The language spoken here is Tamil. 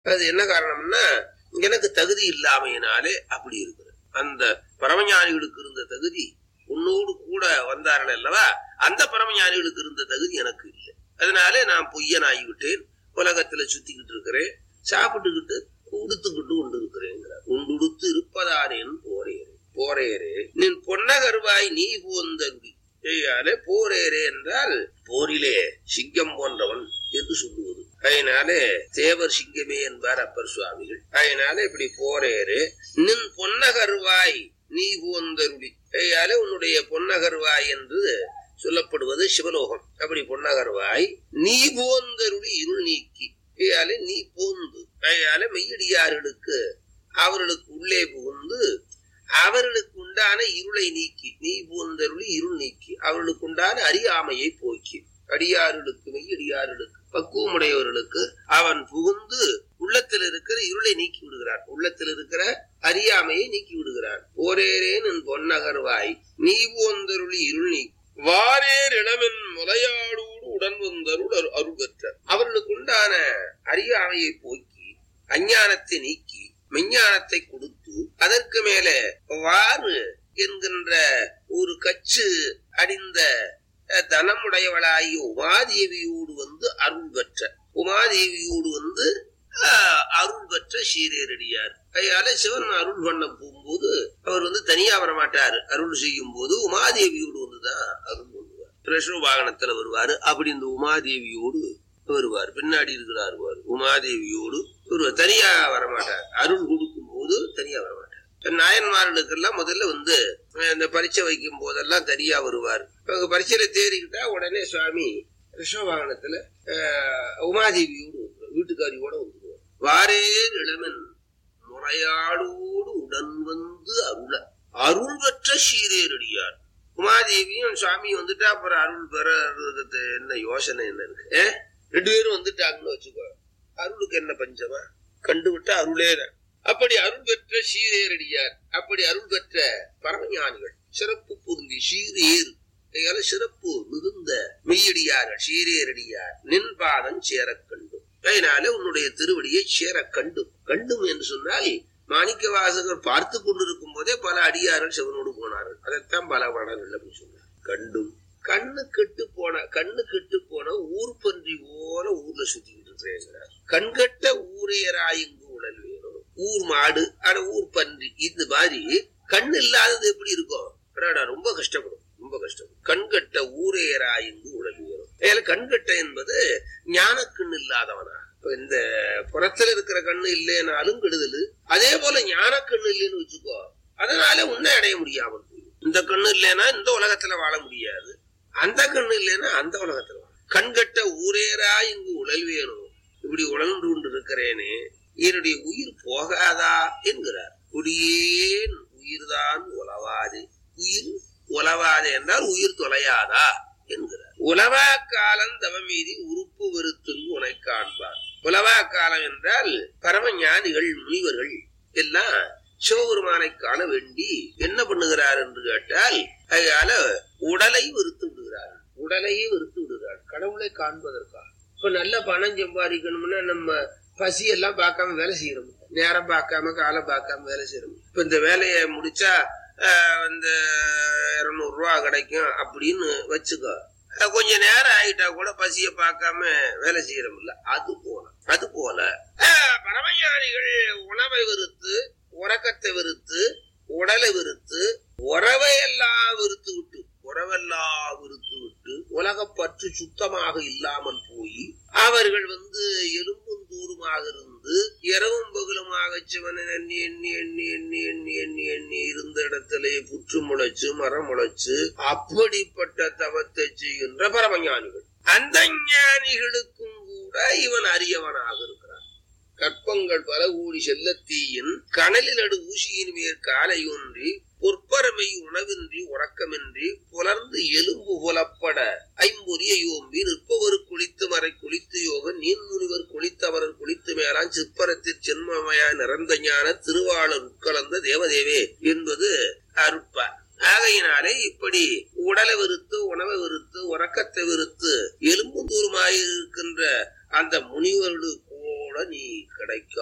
அது என்ன காரணம்னா எனக்கு தகுதி இல்லாமையினாலே அப்படி இருக்கிறது அந்த பரமஞானிகளுக்கு இருந்த தகுதி உன்னோடு கூட வந்தார்கள் அல்லவா அந்த பரமஞானிகளுக்கு இருந்த தகுதி எனக்கு இல்லை அதனாலே நான் பொய்யனாகி விட்டேன் உலகத்துல சுத்திக்கிட்டு இருக்கிறேன் சாப்பிட்டுக்கிட்டு உடுத்துக்கிட்டு கொண்டு இருக்கிறேங்கிறார் உண்டுடுத்து இருப்பதானேன் போரேரே போரேரே நின் பொன்னகருவாய் நீ போந்தருடி ஏயாலே போரேரே என்றால் போரிலே சிங்கம் போன்றவன் என்று சொல்லுவது அதனாலே தேவர் சிங்கமே என்பார் அப்பர் சுவாமிகள் அதனால இப்படி போரேரே நின் பொன்னகருவாய் நீ போந்தருடி ஐயாலே உன்னுடைய பொன்னகர்வாய் என்று சொல்லப்படுவது சிவலோகம் அப்படி பொன்னகர்வாய் நீ போந்தருளி இருள் நீக்கி ஐயாலே நீ போந்து ஐயாலே மெய்யடியார்களுக்கு அவர்களுக்கு உள்ளே புகுந்து அவர்களுக்கு உண்டான இருளை நீக்கி நீ போந்தருளி இருள் நீக்கி அவர்களுக்கு உண்டான அறியாமையை போக்கி அடியார்களுக்கு மெய்யடியார்களுக்கு பக்குவமுடையவர்களுக்கு அவன் புகுந்து உள்ளத்தில் இருக்கிற இருளை நீக்கி விடுகிறான் உள்ளத்தில் இருக்கிற அறியாமையை நீக்கி விடுகிறான் போரேரேன் என் பொன்னகர்வாய் நீ போந்தருளி இருள் நீக்கி வாரேர் இளமென் முலையாடோடு உடன் வந்தருள் அரு- அருள் பெற்ற அவர்களுக்கு உண்டான அறியாமையை போக்கி அஞ்ஞானத்தை நீக்கி மெஞ்ஞானத்தை கொடுத்து அதற்கு மேலே வாறு என்கின்ற ஒரு கச்சு அடிந்த அஹ், தனமுடையவளாகிய உமாதேவியோடு வந்து அருள் பெற்ற உமாதேவியோடு வந்து ஆஹ், அருள் பெற்ற சீரேரடியார் அதனால சிவன் அருள் பண்ண போகும்போது அவர் வந்து தனியா வர மாட்டாரு அருள் செய்யும் போது உமாதேவியோடு வந்துதான் அருள் பண்ணுவார் பிரசவ வாகனத்துல வருவாரு அப்படி இந்த உமாதேவியோடு வருவார் பின்னாடி இருக்கிறார் பாரு. உமாதேவியோடு வருவார் தனியா வரமாட்டார் அருள் கொடுக்கும் போது தனியா வரமாட்டார் நாயன்மார்களுக்கெல்லாம் முதல்ல வந்து அஹ், இந்த பரீட்சை வைக்கும் போதெல்லாம் தனியா வருவார் அவங்க பரீட்சையில தேறிக்கிட்டா உடனே சுவாமி ரிஷப வாகனத்துல அஹ், உமாதேவியோடு வந்துருவார். வீட்டுக்காரியோட வந்துருவார் வாரேர் இளமன் முறையாளோடு உடன் வந்து அருள அருள் பெற்ற சீரேரடியார் உமாதேவியும் சுவாமி வந்துட்டா அப்புறம் அருள் பெறது என்ன யோசனை என்ன இருக்கு ஏ? ரெண்டு பேரும் வந்துட்டாங்கன்னு வச்சுக்கோ அருளுக்கு என்ன பஞ்சமா கண்டு விட்டா அருளே தான் அப்படி அருள் பெற்ற சீரேரடியார் அப்படி அருள் பெற்ற பரமஞானிகள் சிறப்பு பொருந்தி சீரேறு கையால சிறப்பு மிகுந்த மெய்யடியார்கள் சீரேரடியார் நின் பாதம் சேரக் கண்டும் அதனால உன்னுடைய திருவடியை சேரக் கண்டும் கண்டும் என்று சொன்னால் மாணிக்க வாசகர் பார்த்து கொண்டிருக்கும் போதே பல அடியார்கள் சிவனோடு போனார்கள் அதைத்தான் பல பாடல்கள் அப்படி சொன்னார் கண்டும் கண்ணு கெட்டு போன கண்ணு கெட்டு போன ஊர் பன்றி போல ஊர்ல சுத்திக்கிட்டு இருக்கிறேங்கிறார் கண்கட்ட ஊரையராயங்கு உடல் வேணும் ஊர் மாடு ஆனா ஊர் பன்றி இந்த மாதிரி கண் இல்லாதது எப்படி இருக்கும் அடாடா, ரொம்ப கஷ்டப்படும் ரொம்ப கஷ்டப்படும் கண்கட்ட ஊரையராயங்கு உடல் வேணும் ஏன்னா கண்கட்ட என்பது ஞானக்கண் இல்லாதவனா இப்ப இந்த புறத்துல இருக்கிற கண்ணு இல்லைனாலும் கெடுதல் அதே போல ஞானக்கண்ணு இல்லைன்னு வச்சுக்கோ அதனால உன்னை அடைய முடியாமல் போயிடும் இந்த கண்ணு இல்லைன்னா இந்த உலகத்துல வாழ முடியாது அந்த கண்ணு இல்லைன்னா அந்த உலகத்துல வாழ கண்கட்ட ஊரேரா இங்கு உழல் வேணும் இப்படி உழன்று கொண்டு இருக்கிறேனே என்னுடைய உயிர் போகாதா என்கிறார் குடியேன் உயிர்தான் உலவாது உயிர் உலவாது என்றால் உயிர் தொலையாதா என்கிறார் உலவா காலம் தவமீதி உறுப்பு வெறுத்துங்கு உனை காண்பார் உலவா காலம் என்றால் பரம ஞானிகள் முனிவர்கள் எல்லாம் சிவபெருமானை காண வேண்டி என்ன பண்ணுகிறார் என்று கேட்டால் அதனால உடலை வெறுத்து விடுகிறார் உடலையே வெறுத்து விடுகிறார் கடவுளை காண்பதற்காக இப்ப நல்ல பணம் சம்பாதிக்கணும்னா நம்ம பசி எல்லாம் பார்க்காம வேலை செய்யறோம் நேரம் பார்க்காம காலம் பார்க்காம வேலை செய்யறோம் இப்ப இந்த வேலையை முடிச்சா ஆஹ், இந்த இருநூறு ரூபா கிடைக்கும் அப்படின்னு வச்சுக்கோ அஹ், கொஞ்ச நேரம் ஆயிட்டா கூட பசிய பார்க்காம வேலை செய்யறோம்ல அது போல அது போல ஆஹ், பரமஞானிகள் உணவை வெறுத்து உறக்கத்தை வெறுத்து உடலை வெறுத்து உறவை எல்லாம் வெறுத்து விட்டு உறவெல்லாம் வெறுத்து விட்டு உலகப்பற்று சுத்தமாக இல்லாமல் போய் அவர்கள் வந்து எலும்பும் தூருமாக இருந்து இரவும் பகலுமாக சிவனை எண்ணி எண்ணி எண்ணி எண்ணி எண்ணி எண்ணி எண்ணி இருந்த இடத்திலே புற்று முளைச்சு மரம் முளைச்சு அப்படிப்பட்ட தவத்தை செய்கின்ற பரமஞானிகள் அந்த ஞானிகளுக்கும் கூட இவன் அரியவனாக இருக்கிறான் கற்பங்கள் பல கூடி செல்லத்தீயின் கனலில் அடு ஊசியின் மேற் காலை ஒன்றி பொற்பரமை உணவின்றி உறக்கமின்றி புலர்ந்து எலும்பு புலப்பட ஐம்பொரிய யோம்பி நிற்பவர் குளித்து மறை குளித்து யோக நீன் முனிவர் குளித்தவரர் குளித்து மேலான் சிற்பரத்தில் சென்மமயா நிறந்த ஞான திருவாளர் உட்கலந்த தேவதேவே என்பது அருட்பா ஆகையினாலே இப்படி உடலை வெறுத்து உணவை வெறுத்து உறக்கத்தை வெறுத்து எலும்பு தூரமாயிருக்கின்ற அந்த முனிவர்கள் கூட கூட நீ கிடைக்க